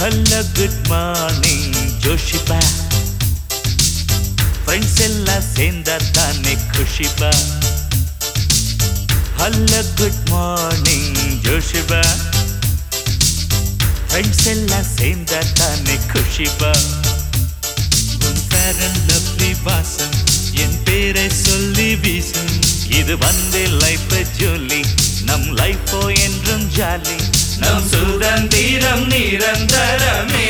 Hello good morning ஜோஷிபா friends எல்லாம் சேர்ந்தா தானே குஷிபா ஹலோ குட் மார்னிங் ஜோஷிபா ஃப்ரெண்ட்ஸ் எல்லாம் சேர்ந்தா தானே குஷிபா உன் பேரன் லவ்லி வாசம் என் பேரை சொல்லி வீசும் இது வந்து லைஃப் ஜோலி நம் லைஃபோ என்றும் ஜாலி நம் சுதந்திரம் நிரந்தரமே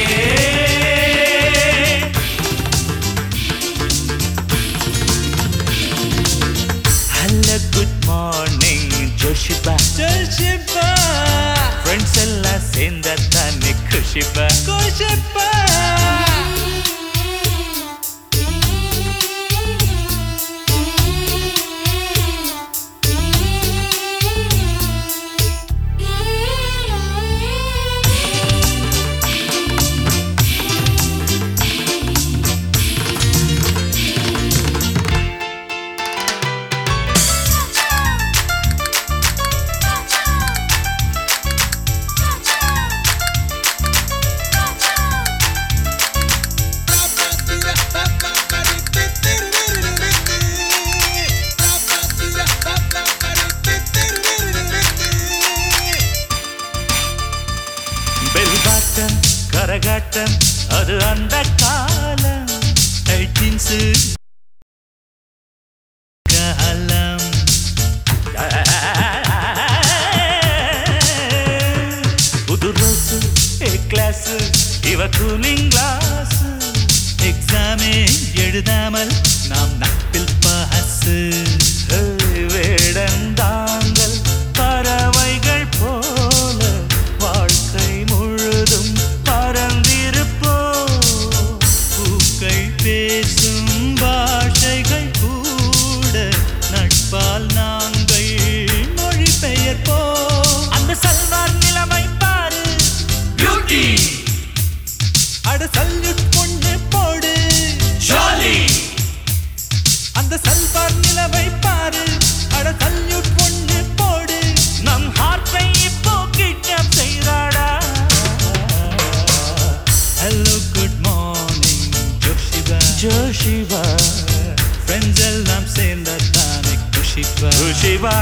ஹலோ குட் மார்னிங் ஜோஷிபா ஜோஷிப்பா ஃப்ரெண்ட்ஸ் எல்லாம் சேர்ந்தா தானே குஷிபா கோஷப்பா பெல்பாட்டம் கரகாட்டம் அது அந்த காலம் எயிட்டீன்ஸு காலம் புது ரோஸு ஏ கிளாஸ் இவ கூலிங் கிளாஸ் எக்ஸாமே எழுதாமல் நாம் நட்பில் பாசு வேடந்தாங்கள் பறவைகள் போல வாழ்க்கை முழுதும் பறந்திருப்போ பூக்கள் பேசும் பாஷைகள் கூட நட்பால் நாங்கள் மொழிபெயர்ப்போம் அந்த சல்வார் நிலைமை பாரு பியூட்டி அட சல்யூட் பொண்ணு போடு ஜாலி அந்த சல்வார் நிலவை பாரு அட சல்யூட் பொண்ணு போடு நம் ஹார்ட்டை இப்போ கிட்னாப் செய்றாடா ஹலோ குட் மார்னிங் ஜோஷிபா ஜோஷிவா ஃப்ரெண்ட்ஸ் எல்லாம் சேர்ந்த தானே குஷிப்பா ஜோஷிவா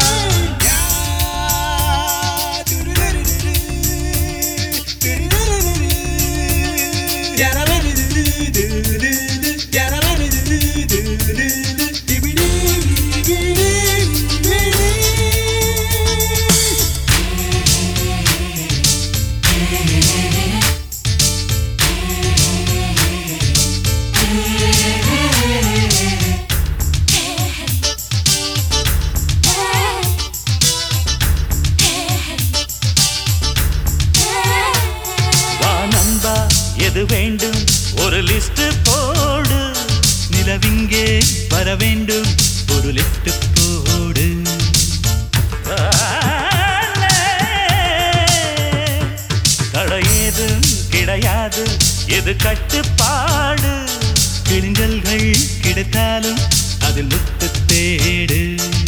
வா நண்பா எது வேண்டும் ஒரு லிஸ்ட் போடு நிலவிங்கே வர வேண்டும் ஒரு லிஃப்ட் போடு தடை ஏதும் கிடையாது எது கட்டுப்பாடு கிழிஞ்சல்கள் கிடைத்தாலும் அதில் முத்து தேடு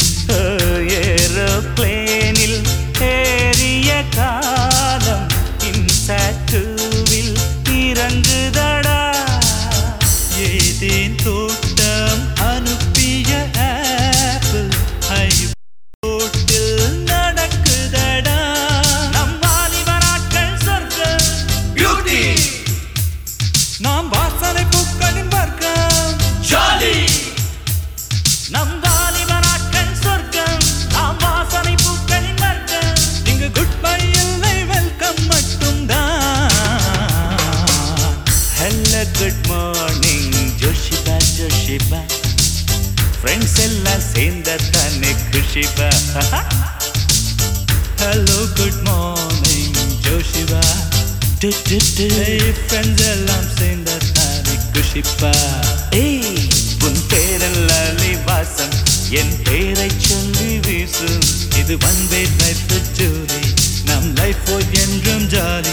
ஏரோப்ளேனில் ஏறிய காலம் இன்சாட்டுவில் இறங்குதடா ஏதேன் தோட்டம் அனுப்பிய ஆப்பிள் ஹைபோட்டில் நடக்குதடா நம் வாலிப நாட்கள் சொர்க்கம் பியூட்டி நாம் வாசனை பூக்களின் வர்க்கம் ஜாலி நம் வாலிப நாட்கள் சொர்க்கம் நாம் வாசனை பூக்களின் வர்க்கம் இங்கு குட் பை இல்லை வெல்கம் மட்டும்தான் ஹலோ குட் மார்னிங் ஜோஷிபா ஜோஷிபா ஃப்ரெண்ட்ஸ் எல்லாம் சேர்ந்த தானே குஷிபா ஹலோ குட் மார்னிங் ஜோஷிபா டு, டு, டு. ஃப்ரெண்ட்ஸ் எல்லாம் சேர்ந்த தானே குஷிப்பா ஏய் உன் பேரல்லாலி வாசம் என் பேரை சொல்லி வீசும் இது ஒன் வே லைஃப் ஜோலி நம் லைஃப் என்றும் ஜாலி